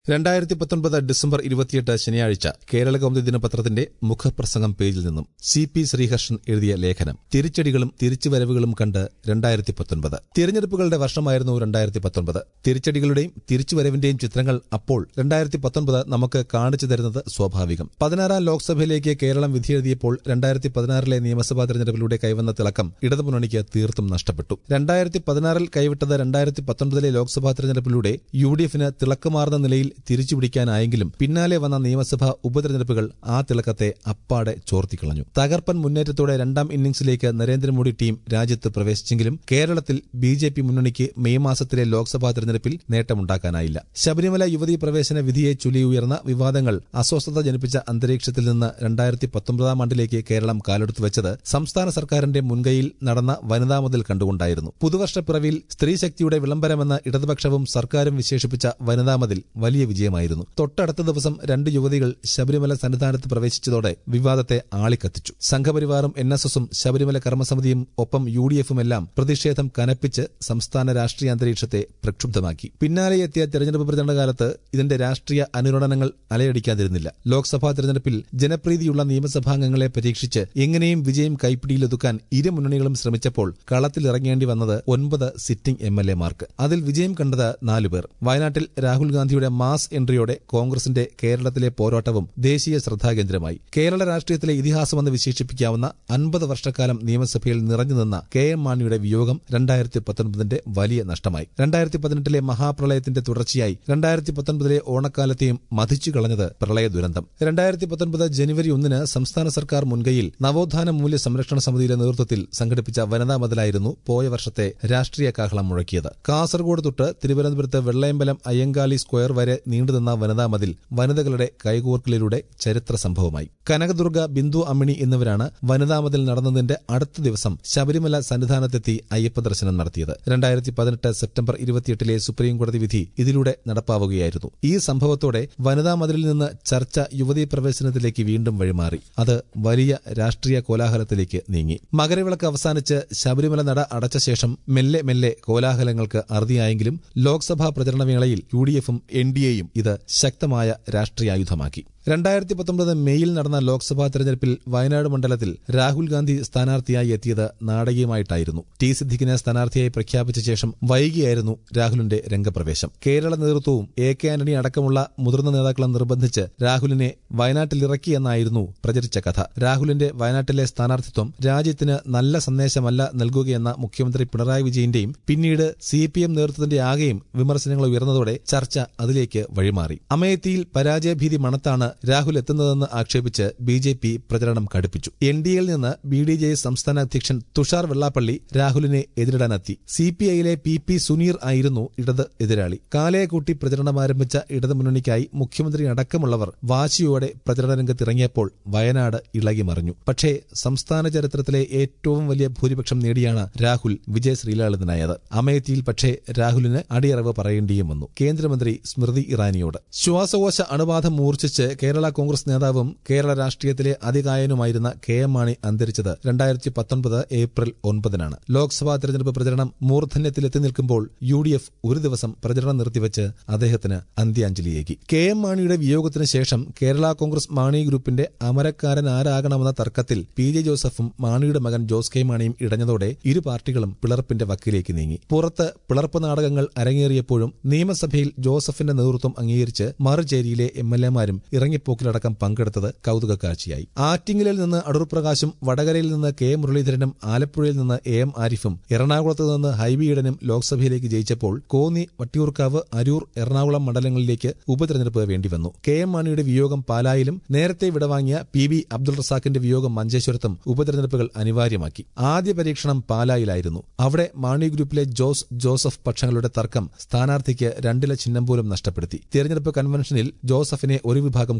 രണ്ടായിരത്തി പത്തൊൻപത് ഡിസംബർ ഇരുപത്തിയെട്ട് ശനിയാഴ്ച കേരള കൗമുദി ദിനപത്രത്തിന്റെ മുഖപ്രസംഗം പേജിൽ നിന്നും സി പി ശ്രീഹർഷൻ എഴുതിയ ലേഖനം തിരിച്ചടികളും തിരിച്ചുവരവുകളും കണ്ട് രണ്ടായിരത്തി പത്തൊൻപത് തിരഞ്ഞെടുപ്പുകളുടെ വർഷമായിരുന്നു രണ്ടായിരത്തി പത്തൊൻപത് തിരിച്ചടികളുടെയും തിരിച്ചുവരവിന്റെയും ചിത്രങ്ങൾ അപ്പോൾ രണ്ടായിരത്തി പത്തൊൻപത് നമുക്ക് കാണിച്ചു തരുന്നത് സ്വാഭാവികം പതിനാറാം ലോക്സഭയിലേക്ക് കേരളം വിധിയെഴുതിയപ്പോൾ രണ്ടായിരത്തി പതിനാറിലെ നിയമസഭാ തെരഞ്ഞെടുപ്പിലൂടെ കൈവന്ന തിളക്കം ഇടതുമുന്നണിക്ക് തീർത്തും നഷ്ടപ്പെട്ടു രണ്ടായിരത്തി പതിനാറിൽ കൈവിട്ടത് രണ്ടായിരത്തി പത്തൊൻപതിലെ ലോക്സഭാ തെരഞ്ഞെടുപ്പിലൂടെ യു ഡി എഫിന് തിളക്കമാർന്ന നിലയിൽ തിരിച്ചുപിടിക്കാനായെങ്കിലും പിന്നാലെ വന്ന നിയമസഭാ ഉപതെരഞ്ഞെടുപ്പുകൾ ആ തിളക്കത്തെ അപ്പാടെ ചോർത്തിക്കളഞ്ഞു തകർപ്പൻ മുന്നേറ്റത്തോടെ രണ്ടാം ഇന്നിംഗ്സിലേക്ക് നരേന്ദ്രമോദി ടീം രാജ്യത്ത് പ്രവേശിച്ചെങ്കിലും കേരളത്തിൽ ബി ജെ പി മുന്നണിക്ക് മെയ് മാസത്തിലെ ലോക്സഭാ തെരഞ്ഞെടുപ്പിൽ നേട്ടമുണ്ടാക്കാനായില്ല ശബരിമല യുവതീ പ്രവേശന വിധിയെ ചൊല്ലി ഉയർന്ന വിവാദങ്ങൾ അസ്വസ്ഥത ജനിപ്പിച്ച അന്തരീക്ഷത്തിൽ നിന്ന് രണ്ടായിരത്തി പത്തൊമ്പതാം ആണ്ടിലേക്ക് കേരളം കാലെടുത്തു വെച്ചത് സംസ്ഥാന സർക്കാരിന്റെ മുൻകൈയിൽ നടന്ന വനിതാ മുതൽ കണ്ടുകൊണ്ടായിരുന്നു പുതുവർഷപ്പിറവിൽ സ്ത്രീശക്തിയുടെ വിളംബരമെന്ന ഇടതുപക്ഷവും സർക്കാരും വിശേഷിപ്പിച്ച വനിതാ മതിൽ വലിയ വിജയമായിരുന്നു തൊട്ടടുത്ത ദിവസം രണ്ട് യുവതികൾ ശബരിമല സന്നിധാനത്ത് പ്രവേശിച്ചതോടെ വിവാദത്തെ ആളിക്കത്തിച്ചു സംഘപരിവാറും എൻ എസ് എസും ശബരിമല കർമ്മസമിതിയും ഒപ്പം യു ഡി എഫും എല്ലാം പ്രതിഷേധം കനപ്പിച്ച് സംസ്ഥാന രാഷ്ട്രീയ അന്തരീക്ഷത്തെ പ്രക്ഷുബ്ധമാക്കി പിന്നാലെ എത്തിയ തെരഞ്ഞെടുപ്പ് പ്രചരണ കാലത്ത് ഇതിന്റെ രാഷ്ട്രീയ അനുരണനങ്ങൾ അലയടിക്കാതിരുന്നില്ല ലോക്സഭാ തെരഞ്ഞെടുപ്പിൽ ജനപ്രീതിയുള്ള നിയമസഭാംഗങ്ങളെ പരീക്ഷിച്ച് എങ്ങനെയും വിജയം കൈപ്പിടിയിലൊതുക്കാൻ ഇരു മുന്നണികളും ശ്രമിച്ചപ്പോൾ കളത്തിലിറങ്ങേണ്ടി വന്നത് ഒൻപത് സിറ്റിംഗ് എം എൽ എമാർക്ക് അതിൽ വിജയം കണ്ടത് നാലുപേർ വയനാട്ടിൽ രാഹുൽ ഗാന്ധിയുടെ മാസ് എൻട്രിയോടെ കോൺഗ്രസിന്റെ കേരളത്തിലെ പോരാട്ടവും ദേശീയ ശ്രദ്ധാകേന്ദ്രമായി കേരള രാഷ്ട്രീയത്തിലെ ഇതിഹാസമെന്ന് വിശേഷിപ്പിക്കാവുന്ന അൻപത് വർഷക്കാലം നിയമസഭയിൽ നിറഞ്ഞുനിന്ന കെ എം മാണിയുടെ വിയോഗം രണ്ടായിരത്തി പത്തൊൻപതിന്റെ വലിയ നഷ്ടമായി രണ്ടായിരത്തി പതിനെട്ടിലെ മഹാപ്രളയത്തിന്റെ തുടർച്ചയായി രണ്ടായിരത്തി പത്തൊൻപതിലെ ഓണക്കാലത്തെയും മതിച്ചു കളഞ്ഞത് പ്രളയ ദുരന്തം രണ്ടായിരത്തി പത്തൊൻപത് ജനുവരി ഒന്നിന് സംസ്ഥാന സർക്കാർ മുൻകൈയിൽ നവോത്ഥാന മൂല്യ സംരക്ഷണ സമിതിയുടെ നേതൃത്വത്തിൽ സംഘടിപ്പിച്ച വനിതാ മതിലായിരുന്നു പോയ വർഷത്തെ രാഷ്ട്രീയ കാഹളം മുഴക്കിയത് കാസർഗോഡ് തൊട്ട് തിരുവനന്തപുരത്ത് വെള്ളയമ്പലം അയ്യങ്കാളി സ്ക്വയർ വരെ നീണ്ടുനിന്ന വനിതാ മതിൽ വനിതകളുടെ കൈകോർക്കലിലൂടെ ചരിത്ര സംഭവമായി കനകദുർഗ ബിന്ദു അമ്മിണി എന്നിവരാണ് വനിതാ മതിൽ നടന്നതിന്റെ അടുത്ത ദിവസം ശബരിമല സന്നിധാനത്തെത്തി അയ്യപ്പ ദർശനം നടത്തിയത് രണ്ടായിരത്തി പതിനെട്ട് സെപ്റ്റംബർ ഇരുപത്തിയെട്ടിലെ സുപ്രീംകോടതി വിധി ഇതിലൂടെ നടപ്പാവുകയായിരുന്നു ഈ സംഭവത്തോടെ വനിതാ മതിലിൽ നിന്ന് ചർച്ച യുവതീ പ്രവേശനത്തിലേക്ക് വീണ്ടും വഴിമാറി അത് വലിയ രാഷ്ട്രീയ കോലാഹലത്തിലേക്ക് നീങ്ങി മകരവിളക്ക് അവസാനിച്ച് ശബരിമല നട അടച്ച ശേഷം മെല്ലെ മെല്ലെ കോലാഹലങ്ങൾക്ക് അറുതിയായെങ്കിലും ലോക്സഭാ പ്രചരണവേളയിൽ യു ഡി എഫും എൻ ഡി എയും ഇത് ശക്തമായ രാഷ്ട്രീയായുധമാക്കി രണ്ടായിരത്തി പത്തൊമ്പത് മെയ്യിൽ നടന്ന ലോക്സഭാ തെരഞ്ഞെടുപ്പിൽ വയനാട് മണ്ഡലത്തിൽ രാഹുൽ ഗാന്ധി സ്ഥാനാർത്ഥിയായി എത്തിയത് നാടകീയമായിട്ടായിരുന്നു ടി സിദ്ദിഖിനെ സ്ഥാനാർത്ഥിയായി പ്രഖ്യാപിച്ച ശേഷം വൈകിയായിരുന്നു രാഹുലിന്റെ രംഗപ്രവേശം കേരള നേതൃത്വവും എ കെ ആന്റണി അടക്കമുള്ള മുതിർന്ന നേതാക്കളെ നിർബന്ധിച്ച് രാഹുലിനെ വയനാട്ടിലിറക്കിയെന്നായിരുന്നു പ്രചരിച്ച കഥ രാഹുലിന്റെ വയനാട്ടിലെ സ്ഥാനാർത്ഥിത്വം രാജ്യത്തിന് നല്ല സന്ദേശമല്ല നൽകുകയെന്ന മുഖ്യമന്ത്രി പിണറായി വിജയന്റെയും പിന്നീട് സി പി എം നേതൃത്വത്തിന്റെ ആകെയും വിമർശനങ്ങൾ ഉയർന്നതോടെ ചർച്ച അതിലേക്ക് വഴിമാറി അമേത്തിയിൽ പരാജയഭീതി മണത്താണ് രാഹുൽ എത്തുന്നതെന്ന് ആക്ഷേപിച്ച് ബി ജെ പി പ്രചരണം കടുപ്പിച്ചു എൻ ഡി എയിൽ നിന്ന് ബി ഡി ജെ സംസ്ഥാന അധ്യക്ഷൻ തുഷാർ വെള്ളാപ്പള്ളി രാഹുലിനെ എതിരിടാനെത്തി സി പി ഐയിലെ പി പി സുനീർ ആയിരുന്നു ഇടത് എതിരാളി കാലയെ കൂട്ടി പ്രചരണം ആരംഭിച്ച ഇടത് മുന്നണിക്കായി മുഖ്യമന്ത്രി അടക്കമുള്ളവർ വാശിയോടെ പ്രചരണ രംഗത്തിറങ്ങിയപ്പോൾ വയനാട് ഇളകി മറിഞ്ഞു പക്ഷേ സംസ്ഥാന ചരിത്രത്തിലെ ഏറ്റവും വലിയ ഭൂരിപക്ഷം നേടിയാണ് രാഹുൽ വിജയ ശ്രീലാളിതനായത് അമേത്തിയിൽ പക്ഷേ രാഹുലിന് അടിയറവ് പറയേണ്ടിയും വന്നു കേന്ദ്രമന്ത്രി സ്മൃതി ഇറാനിയോട് ശ്വാസകോശ അണുബാധ മൂർച്ഛിച്ച് കേരള കോൺഗ്രസ് നേതാവും കേരള രാഷ്ട്രീയത്തിലെ അതികായനുമായിരുന്ന കെ എം മാണി അന്തരിച്ചത് രണ്ടായിരത്തി പത്തൊൻപത് ഏപ്രിൽ ഒൻപതിനാണ് ലോക്സഭാ തെരഞ്ഞെടുപ്പ് പ്രചരണം മൂർധന്യത്തിലെത്തി നിൽക്കുമ്പോൾ യു ഡി എഫ് ഒരു ദിവസം പ്രചരണം നിർത്തിവെച്ച് അദ്ദേഹത്തിന് അന്ത്യാഞ്ജലിയേകി കെ എം മാണിയുടെ വിയോഗത്തിന് ശേഷം കേരള കോൺഗ്രസ് മാണി ഗ്രൂപ്പിന്റെ അമരക്കാരൻ ആരാകണമെന്ന തർക്കത്തിൽ പി ജെ ജോസഫും മാണിയുടെ മകൻ ജോസ് കെ മാണിയും ഇടഞ്ഞതോടെ ഇരു പാർട്ടികളും പിളർപ്പിന്റെ വക്കിലേക്ക് നീങ്ങി പുറത്ത് പിളർപ്പ് നാടകങ്ങൾ അരങ്ങേറിയപ്പോഴും നിയമസഭയിൽ ജോസഫിന്റെ നേതൃത്വം അംഗീകരിച്ച് മറുചേരിയിലെ എം എൽ എമാരും ഇറങ്ങിപ്പോക്കിലടക്കം പങ്കെടുത്തത് കൗതുക കാഴ്ചയായി ആറ്റിങ്ങലിൽ നിന്ന് അടൂർ പ്രകാശും വടകരയിൽ നിന്ന് കെ മുരളീധരനും ആലപ്പുഴയിൽ നിന്ന് എ എം ആരിഫും എറണാകുളത്ത് നിന്ന് ഹൈബി ഈഡനും ലോക്സഭയിലേക്ക് ജയിച്ചപ്പോൾ കോന്നി വട്ടിയൂർക്കാവ് അരൂർ എറണാകുളം മണ്ഡലങ്ങളിലേക്ക് ഉപതെരഞ്ഞെടുപ്പ് വേണ്ടിവന്നു കെ എം മാണിയുടെ വിയോഗം പാലായിലും നേരത്തെ വിടവാങ്ങിയ പി ബി അബ്ദുൾ റസാഖിന്റെ വിയോഗം മഞ്ചേശ്വരത്തും ഉപതെരഞ്ഞെടുപ്പുകൾ അനിവാര്യമാക്കി ആദ്യ പരീക്ഷണം പാലായിലായിരുന്നു അവിടെ മാണി ഗ്രൂപ്പിലെ ജോസ് ജോസഫ് പക്ഷങ്ങളുടെ തർക്കം സ്ഥാനാർത്ഥിക്ക് രണ്ടില ചിഹ്നം പോലും നഷ്ടപ്പെടുത്തി തിരഞ്ഞെടുപ്പ് കൺവെൻഷനിൽ ജോസഫിനെ ഒരു വിഭാഗം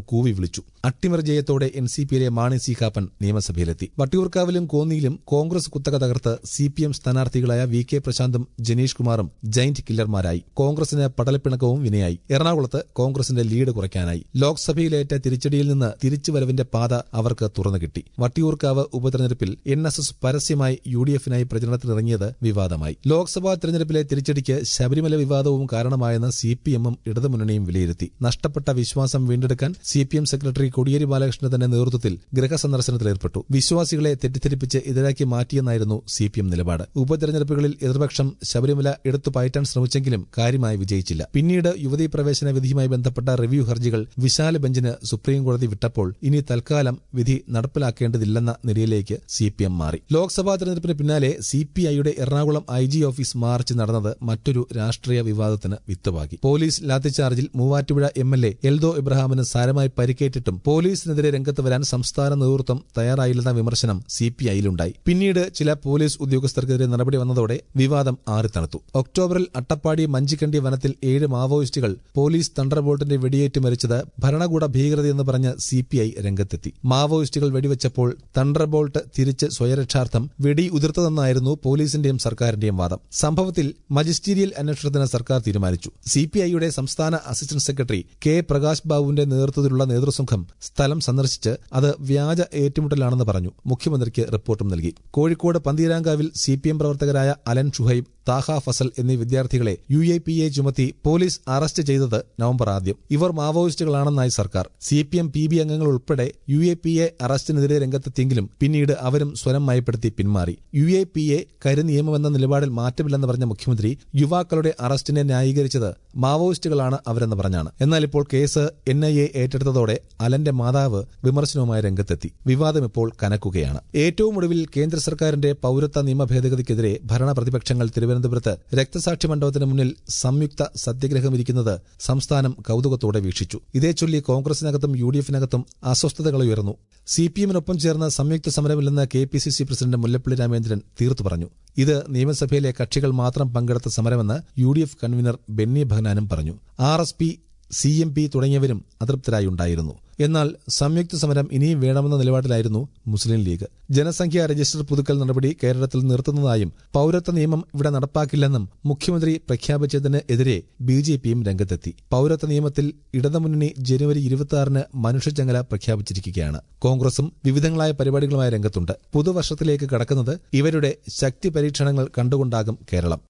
കൂവി വിളിച്ചു അട്ടിമറി ജയത്തോടെ എൻ സി പിയിലെ മാണി സി കാപ്പൻ നിയമസഭയിലെത്തി വട്ടിയൂർക്കാവിലും കോന്നിയിലും കോൺഗ്രസ് കുത്തക തകർത്ത് സി പി എം സ്ഥാനാർത്ഥികളായ വി കെ പ്രശാന്തും ജനീഷ് കുമാറും ജയിന്റ് കില്ലർമാരായി കോൺഗ്രസിന് പടലപ്പിണക്കവും വിനയായി എറണാകുളത്ത് കോൺഗ്രസിന്റെ ലീഡ് കുറയ്ക്കാനായി ലോക്സഭയിലേറ്റ തിരിച്ചടിയിൽ നിന്ന് തിരിച്ചുവരവിന്റെ പാത അവർക്ക് തുറന്നു കിട്ടി വട്ടിയൂർക്കാവ് ഉപതെരഞ്ഞെടുപ്പിൽ എൻ എസ് എസ് പരസ്യമായി യു ഡി എഫിനായി പ്രചരണത്തിനിറങ്ങിയത് വിവാദമായി ലോക്സഭാ തെരഞ്ഞെടുപ്പിലെ തിരിച്ചടിക്ക് ശബരിമല വിവാദവും കാരണമായെന്ന് സി പി എമ്മും ഇടതുമുന്നണിയും വിലയിരുത്തി നഷ്ടപ്പെട്ട വിശ്വാസം വീണ്ടെടുക്കാൻ C P M secretary Kodiyeri ബാലകൃഷ്ണന്റെ തന്നെ നേതൃത്വത്തിൽ ഗൃഹസന്ദർശനത്തിലേർപ്പെട്ടു വിശ്വാസികളെ തെറ്റിദ്ധരിപ്പിച്ച് എതിരാക്കി മാറ്റിയെന്നായിരുന്നു സി പി എം നിലപാട് ഉപതെരഞ്ഞെടുപ്പുകളിൽ എതിർപക്ഷം ശബരിമല എടുത്തു പയറ്റാൻ ശ്രമിച്ചെങ്കിലും കാര്യമായി വിജയിച്ചില്ല പിന്നീട് യുവതീ പ്രവേശന വിധിയുമായി ബന്ധപ്പെട്ട റിവ്യൂ ഹർജികൾ വിശാല ബെഞ്ചിന് സുപ്രീംകോടതി വിട്ടപ്പോൾ ഇനി തൽക്കാലം വിധി നടപ്പിലാക്കേണ്ടതില്ലെന്ന നിലയിലേക്ക് സി പി എം മാറി ലോക്സഭാ തെരഞ്ഞെടുപ്പിന് പിന്നാലെ സി പി ഐയുടെ Ernakulam I G office march നടന്നത് മറ്റൊരു രാഷ്ട്രീയ വിവാദത്തിന് വിത്തുപാകി പോലീസ് ലാത്തിച്ചാർജിൽ Muvattupuzha M L A Eldho ഇബ്രഹാമിന് സാരമായി പരിക്കേറ്റിട്ടും പോലീസിനെതിരെ രംഗത്ത് വരാൻ സംസ്ഥാന നേതൃത്വം തയ്യാറായില്ലെന്ന വിമർശനം സി പി ഐയിലുണ്ടായി പിന്നീട് ചില പോലീസ് ഉദ്യോഗസ്ഥർക്കെതിരെ നടപടി വന്നതോടെ വിവാദം ആറിത്തണുത്തു ഒക്ടോബറിൽ അട്ടപ്പാടി മഞ്ചിക്കണ്ടി വനത്തിൽ ഏഴ് മാവോയിസ്റ്റുകൾ പോലീസ് തണ്ടർബോൾട്ടിന്റെ വെടിയേറ്റ് മരിച്ചത് ഭരണകൂട ഭീകരതയെന്ന് പറഞ്ഞ് സി പി ഐ രംഗത്തെത്തി മാവോയിസ്റ്റുകൾ വെടിവെച്ചപ്പോൾ തണ്ടർബോൾട്ട് തിരിച്ച് സ്വയരക്ഷാർത്ഥം വെടി ഉതിർത്തതെന്നായിരുന്നു പോലീസിന്റെയും സർക്കാരിന്റെയും വാദം സംഭവത്തിൽ മജിസ്റ്റീരിയൽ അന്വേഷണത്തിന് സർക്കാർ തീരുമാനിച്ചു സി പി ഐയുടെ സംസ്ഥാന അസിസ്റ്റന്റ് സെക്രട്ടറി കെ പ്രകാശ് ബാബുവിന്റെ നേതൃത്വത്തിലുള്ള നേതൃസംഘം സ്ഥലം സന്ദർശിച്ച് അത് വ്യാജ ഏറ്റുമുട്ടലാണെന്ന് പറഞ്ഞു മുഖ്യമന്ത്രിക്ക് റിപ്പോർട്ടും നൽകി കോഴിക്കോട് പന്തീരാങ്കാവിൽ സി പി എം പ്രവർത്തകരായ അലൻ ഷുഹൈബ് താഹ ഫസൽ എന്നീ വിദ്യാർത്ഥികളെ യു എ പി എ ചുമത്തി പോലീസ് അറസ്റ്റ് ചെയ്തത് നവംബർ ആദ്യം ഇവർ മാവോയിസ്റ്റുകളാണെന്നായി സർക്കാർ C P M P B അംഗങ്ങൾ ഉൾപ്പെടെ യു എ പി എ അറസ്റ്റിനെതിരെ രംഗത്തെത്തിയെങ്കിലും പിന്നീട് അവരും സ്വരം മയപ്പെടുത്തി പിന്മാറി യു എ പി എ കരുനിയമമെന്ന നിലപാടിൽ മാറ്റമില്ലെന്ന് പറഞ്ഞ മുഖ്യമന്ത്രി യുവാക്കളുടെ അറസ്റ്റിനെ ന്യായീകരിച്ചത് മാവോയിസ്റ്റുകളാണ് അവരെന്ന് പറഞ്ഞാണ് എന്നാൽ ഇപ്പോൾ കേസ് എൻ ഐ എ ഏറ്റെടുത്തതോടെ അലന്റെ മാതാവ് വിമർശനവുമായി രംഗത്തെത്തി വിവാദം ഇപ്പോൾ കനക്കുകയാണ് ഏറ്റവും ഒടുവിൽ കേന്ദ്ര സർക്കാരിന്റെ പൌരത്വ നിയമ ഭേദഗതിക്കെതിരെ ഭരണ പ്രതിപക്ഷങ്ങൾ തിരുവനന്തപുരത്ത് രക്തസാക്ഷി മണ്ഡപത്തിന് മുന്നിൽ സംയുക്ത സത്യഗ്രഹമിരിക്കുന്നത് സംസ്ഥാനം കൌതുകത്തോടെ വീക്ഷിച്ചു ഇതേ ചൊല്ലി കോൺഗ്രസിനകത്തും യു ഡി എഫിനകത്തും അസ്വസ്ഥതകൾ ഉയർന്നു സി പി എമ്മിനൊപ്പം ചേർന്ന് സംയുക്ത സമരമില്ലെന്ന് K P C C president Mullappally Ramachandran തീർത്തു പറഞ്ഞു ഇത് നിയമസഭയിലെ കക്ഷികൾ മാത്രം പങ്കെടുത്ത സമരമെന്ന് U D F convener Benny ബഹനാനും പറഞ്ഞു R S P C M P തുടങ്ങിയവരും അതൃപ്തരായുണ്ടായിരുന്നു എന്നാൽ സംയുക്ത സമരം ഇനിയും വേണമെന്ന നിലപാടിലായിരുന്നു മുസ്ലിം ലീഗ് ജനസംഖ്യാ രജിസ്റ്റർ പുതുക്കൽ നടപടി കേരളത്തിൽ നിർത്തുന്നതായും പൌരത്വ നിയമം ഇവിടെ നടപ്പാക്കില്ലെന്നും മുഖ്യമന്ത്രി പ്രഖ്യാപിച്ചതിന് എതിരെ ബി ജെ പിയും രംഗത്തെത്തി പൌരത്വ നിയമത്തിൽ ഇടതുമുന്നണി ജനുവരി ഇരുപത്തിയാറിന് മനുഷ്യചങ്ങല പ്രഖ്യാപിച്ചിരിക്കുകയാണ് കോൺഗ്രസും വിവിധങ്ങളായ പരിപാടികളുമായി രംഗത്തുണ്ട് പുതുവർഷത്തിലേക്ക് കടക്കുന്നത് ഇവരുടെ ശക്തി പരീക്ഷണങ്ങൾ കണ്ടുകൊണ്ടാകും കേരളം